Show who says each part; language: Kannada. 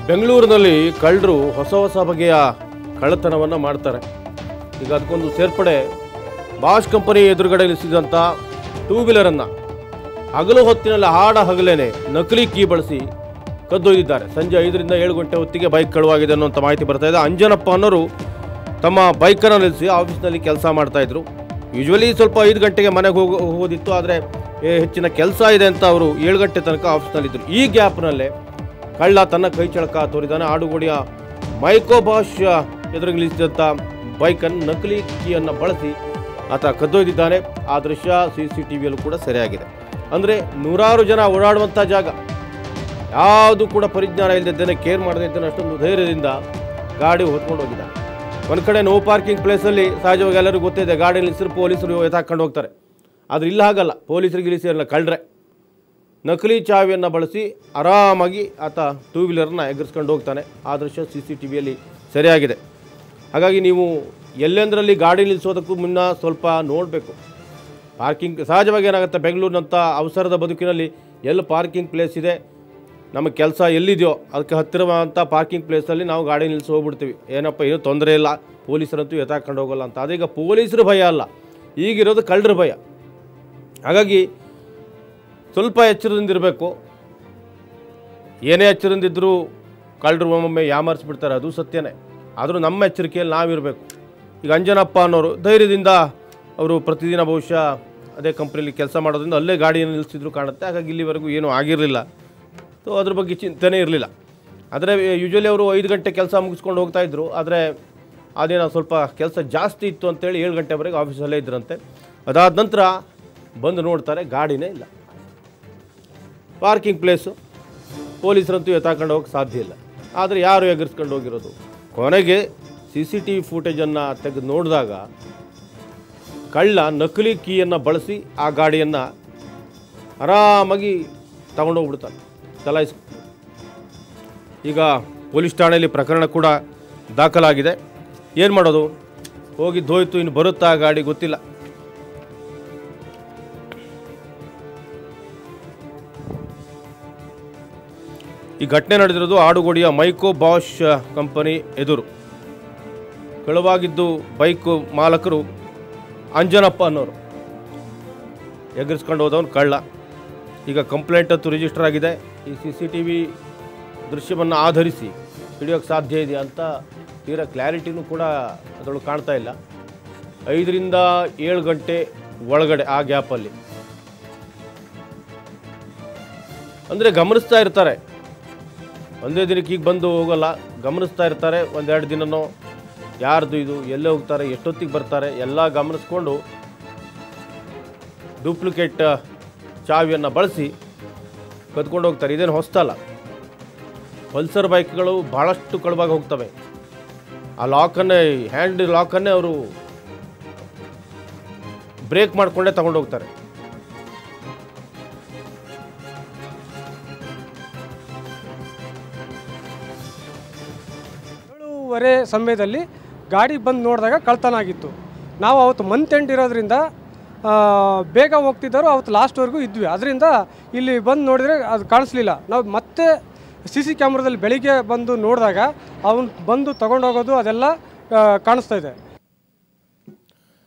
Speaker 1: ಬೆಂಗಳೂರಿನಲ್ಲಿ ಕಳ್ಳರು ಹೊಸ ಹೊಸ ಬಗೆಯ ಕಳ್ಳತನವನ್ನು ಮಾಡ್ತಾರೆ ಈಗ ಅದಕ್ಕೊಂದು ಸೇರ್ಪಡೆ ಬಾಷ್ ಕಂಪನಿ ಎದುರುಗಡೆ ನಿಲ್ಲಿಸಿದಂಥ ಟೂ ವೀಲರನ್ನು ಹಗಲು ಹೊತ್ತಿನಲ್ಲಿ ಹಾಡ ಹಗಲೇನೆ ನಕಲಿ ಕೀ ಬಳಸಿ ಕದ್ದೊಯ್ದಿದ್ದಾರೆ ಸಂಜೆ ಐದರಿಂದ ಏಳು ಗಂಟೆ ಹೊತ್ತಿಗೆ ಬೈಕ್ ಕಳುವಾಗಿದೆ ಅನ್ನುವಂಥ ಮಾಹಿತಿ ಬರ್ತಾ ಇದೆ ಅಂಜನಪ್ಪ ಅನ್ನೋರು ತಮ್ಮ ಬೈಕನ್ನು ನಿಲ್ಲಿಸಿ ಆಫೀಸ್ನಲ್ಲಿ ಕೆಲಸ ಮಾಡ್ತಾಯಿದ್ರು ಯೂಶ್ವಲಿ ಸ್ವಲ್ಪ ಐದು ಗಂಟೆಗೆ ಮನೆಗೆ ಹೋಗೋ ಹೋಗೋದಿತ್ತು ಆದರೆ ಹೆಚ್ಚಿನ ಕೆಲಸ ಇದೆ ಅಂತ ಅವರು ಏಳು ಗಂಟೆ ತನಕ ಆಫೀಸ್ನಲ್ಲಿದ್ದರು ಈ ಗ್ಯಾಪ್ನಲ್ಲೇ ಕಳ್ಳ ತನ್ನ ಕೈ ಚಳಕ ತೋರಿದಾನೆ ಆಡುಗೋಡಿಯ ಮೈಕೋಬಾಷ್ ಎದುರಿಗೆ ನಿಲ್ಲಿಸಿದಂಥ ಬೈಕನ್ನು ನಕಲಿ ಕೀಯನ್ನು ಬಳಸಿ ಆತ ಕದ್ದೊಯ್ದಿದ್ದಾನೆ ಆ ದೃಶ್ಯ ಸಿ ಸಿ ಟಿ ವಿಯಲ್ಲೂ ಕೂಡ ಸೆರೆಯಾಗಿದೆ ಅಂದರೆ ನೂರಾರು ಜನ ಓಡಾಡುವಂಥ ಜಾಗ ಯಾವುದು ಕೂಡ ಪರಿಜ್ಞಾನ ಇಲ್ಲದಿದ್ದೇನೆ ಕೇರ್ ಮಾಡದೇ ಇದ್ದೇನೆ ಅಷ್ಟೊಂದು ಧೈರ್ಯದಿಂದ ಗಾಡಿ ಹೊತ್ಕೊಂಡು ಹೋಗಿದ್ದಾನೆ ಒಂದು ಕಡೆ ನೋ ಪಾರ್ಕಿಂಗ್ ಪ್ಲೇಸಲ್ಲಿ ಸಹಜವಾಗಿ ಎಲ್ಲರಿಗೂ ಗೊತ್ತಿದೆ ಗಾಡಿ ನಿಲ್ಲಿಸಿದ್ರೆ ಪೊಲೀಸರು ಎತ್ತಾಕೊಂಡು ಹೋಗ್ತಾರೆ ಆದರೆ ಇಲ್ಲ ಹಾಗಲ್ಲ ಪೊಲೀಸರಿಗೆ ಇಳಿಸಿರಲ್ಲ ಕಳ್ಳರೆ ನಕಲಿ ಚಾವಿಯನ್ನು ಬಳಸಿ ಆರಾಮಾಗಿ ಆತ ಟೂ ವೀಲರ್ನ ಎಗರಿಸ್ಕೊಂಡು ಹೋಗ್ತಾನೆ ಆ ದೃಶ್ಯ ಸಿ ಸಿ ಟಿ ವಿಯಲ್ಲಿ ಸರಿಯಾಗಿದೆ ಹಾಗಾಗಿ ನೀವು ಎಲ್ಲೆಂದರಲ್ಲಿ ಗಾಡಿ ನಿಲ್ಲಿಸೋದಕ್ಕೂ ಮುನ್ನ ಸ್ವಲ್ಪ ನೋಡಬೇಕು ಪಾರ್ಕಿಂಗ್ ಸಹಜವಾಗಿ ಏನಾಗುತ್ತೆ ಬೆಂಗಳೂರಿನಂಥ ಅವಸರದ ಬದುಕಿನಲ್ಲಿ ಎಲ್ಲಿ ಪಾರ್ಕಿಂಗ್ ಪ್ಲೇಸ್ ಇದೆ ನಮ್ಮ ಕೆಲಸ ಎಲ್ಲಿದೆಯೋ ಅದಕ್ಕೆ ಹತ್ತಿರವಾದಂಥ ಪಾರ್ಕಿಂಗ್ ಪ್ಲೇಸಲ್ಲಿ ನಾವು ಗಾಡಿ ನಿಲ್ಲಿಸಿ ಹೋಗ್ಬಿಡ್ತೀವಿ ಏನಪ್ಪ ಏನೂ ತೊಂದರೆ ಇಲ್ಲ ಪೊಲೀಸರಂತೂ ಎತ್ತಾಕೊಂಡು ಹೋಗಲ್ಲ ಅಂತ ಅದೀಗ ಪೊಲೀಸರ ಭಯ ಅಲ್ಲ ಈಗಿರೋದು ಕಳ್ಳರ ಭಯ ಹಾಗಾಗಿ ಸ್ವಲ್ಪ ಎಚ್ಚರದಿಂದ ಇರಬೇಕು ಏನೇ ಎಚ್ಚರದಿಂದಿದ್ದರೂ ಕಳ್ಳರು ಒಮ್ಮೊಮ್ಮೆ ಯಾಮರ್ಸ್ಬಿಡ್ತಾರೆ ಅದು ಸತ್ಯನೇ ಆದರೂ ನಮ್ಮ ಎಚ್ಚರಿಕೆಯಲ್ಲಿ ನಾವಿರಬೇಕು ಈಗ ಅಂಜನಪ್ಪ ಅನ್ನೋರು ಧೈರ್ಯದಿಂದ ಅವರು ಪ್ರತಿದಿನ ಬಹುಶಃ ಅದೇ ಕಂಪ್ನಿಯಲ್ಲಿ ಕೆಲಸ ಮಾಡೋದ್ರಿಂದ ಅಲ್ಲೇ ಗಾಡಿಯನ್ನು ನಿಲ್ಲಿಸಿದ್ರು ಕಾಣುತ್ತೆ ಹಾಗಾಗಿ ಇಲ್ಲಿವರೆಗೂ ಏನೂ ಆಗಿರಲಿಲ್ಲ ಸೊ ಅದ್ರ ಬಗ್ಗೆ ಚಿಂತನೆ ಇರಲಿಲ್ಲ ಆದರೆ ಯೂಶ್ವಲಿ ಅವರು ಐದು ಗಂಟೆ ಕೆಲಸ ಮುಗಿಸ್ಕೊಂಡು ಹೋಗ್ತಾ ಇದ್ರು ಆದರೆ ಅದೇನೋ ಸ್ವಲ್ಪ ಕೆಲಸ ಜಾಸ್ತಿ ಇತ್ತು ಅಂತೇಳಿ ಏಳು ಗಂಟೆವರೆಗೆ ಆಫೀಸಲ್ಲೇ ಇದ್ರಂತೆ ಅದಾದ ನಂತರ ಬಂದು ನೋಡ್ತಾರೆ ಗಾಡಿನೇ ಇಲ್ಲ ಪಾರ್ಕಿಂಗ್ ಪ್ಲೇಸು ಪೊಲೀಸರಂತೂ ಎತ್ತಾಕೊಂಡು ಹೋಗಕ್ಕೆ ಸಾಧ್ಯ ಇಲ್ಲ ಆದರೆ ಯಾರು ಎಗರಿಸ್ಕೊಂಡು ಹೋಗಿರೋದು ಕೊನೆಗೆ ಸಿ ಸಿ ಟಿ ವಿ ಫೂಟೇಜನ್ನು ತೆಗೆದು ನೋಡಿದಾಗ ಕಳ್ಳ ನಕಲಿ ಕೀಯನ್ನು ಬಳಸಿ ಆ ಗಾಡಿಯನ್ನು ಆರಾಮಾಗಿ ತಗೊಂಡೋಗ್ಬಿಡ್ತಾನೆ ಚಲಾಯಿಸ್ ಈಗ ಪೊಲೀಸ್ ಠಾಣೆಯಲ್ಲಿ ಪ್ರಕರಣ ಕೂಡ ದಾಖಲಾಗಿದೆ ಏನು ಮಾಡೋದು ಹೋಗಿದ್ದೋಯ್ತು ಇನ್ನು ಬರುತ್ತಾ ಆ ಗಾಡಿ ಗೊತ್ತಿಲ್ಲ ಈ ಘಟನೆ ನಡೆದಿರೋದು ಆಡುಗೋಡಿಯ ಮೈಕೋ ಬಾಷ್ ಕಂಪನಿ ಎದುರು ಕಳುವಾಗಿದ್ದು ಬೈಕು ಮಾಲಕರು ಅಂಜನಪ್ಪ ಅನ್ನೋರು ಎಗರಿಸ್ಕೊಂಡು ಹೋದವನು ಕಳ್ಳ ಈಗ ಕಂಪ್ಲೇಂಟ್ ಅಂತೂ ರಿಜಿಸ್ಟರ್ ಆಗಿದೆ ಈ ಸಿ ಸಿ ಟಿ ವಿ ದೃಶ್ಯವನ್ನು ಆಧರಿಸಿ ಹಿಡಿಯೋಕ್ಕೆ ಸಾಧ್ಯ ಇದೆಯಾ ಅಂತ ತೀರಾ ಕ್ಲಾರಿಟಿನೂ ಕೂಡ ಅದರೊಳಗೆ ಕಾಣ್ತಾ ಇಲ್ಲ ಐದರಿಂದ ಏಳು ಗಂಟೆ ಒಳಗಡೆ ಆ ಗ್ಯಾಪಲ್ಲಿ ಅಂದರೆ ಗಮನಿಸ್ತಾ ಇರ್ತಾರೆ ಒಂದೇ ದಿನಕ್ಕೆ ಈಗ ಬಂದು ಹೋಗಲ್ಲ ಗಮನಿಸ್ತಾ ಇರ್ತಾರೆ ಒಂದೆರಡು ದಿನನೋ ಯಾರ್ದು ಇದು ಎಲ್ಲೇ ಹೋಗ್ತಾರೆ ಎಷ್ಟೊತ್ತಿಗೆ ಬರ್ತಾರೆ ಎಲ್ಲ ಗಮನಿಸ್ಕೊಂಡು ಡೂಪ್ಲಿಕೇಟ್ ಚಾವಿಯನ್ನು ಬಳಸಿ ಕದ್ಕೊಂಡು ಹೋಗ್ತಾರೆ ಇದೇನು ಹೊಸ್ತಲ್ಲ ಪಲ್ಸರ್ ಬೈಕ್ಗಳು ಭಾಳಷ್ಟು ಕಳುವಾಗಿ ಹೋಗ್ತವೆ ಆ ಲಾಕನ್ನೇ ಹ್ಯಾಂಡ್ ಲಾಕನ್ನೇ ಅವರು ಬ್ರೇಕ್ ಮಾಡಿಕೊಂಡೇ ತಗೊಂಡು ಹೋಗ್ತಾರೆ
Speaker 2: ಏಳುವರೆ ಸಮಯದಲ್ಲಿ ಗಾಡಿ ಬಂದು ನೋಡಿದಾಗ ಕಳ್ತನ ಆಗಿತ್ತು ನಾವು ಅವತ್ತು ಮಂತ್ ಎಂಡ್ ಇರೋದ್ರಿಂದ ಆ, ಬೇಗ ಹೋಗ್ತಿದ್ದರು ಅವತ್ತು ಲಾಸ್ಟ್ವರೆಗೂ ಇದ್ವಿ ಅದರಿಂದ ಇಲ್ಲಿ ಬಂದು ನೋಡಿದರೆ ಅದು ಕಾಣಿಸ್ಲಿಲ್ಲ ನಾವು ಮತ್ತೆ ಸಿ ಸಿ ಕ್ಯಾಮ್ರಾದಲ್ಲಿ ಬೆಳಿಗ್ಗೆ ಬಂದು ನೋಡಿದಾಗ ಅವನು ಬಂದು ತಗೊಂಡೋಗೋದು ಅದೆಲ್ಲ ಆ, ಕಾಣಿಸ್ತಾ ಇದೆ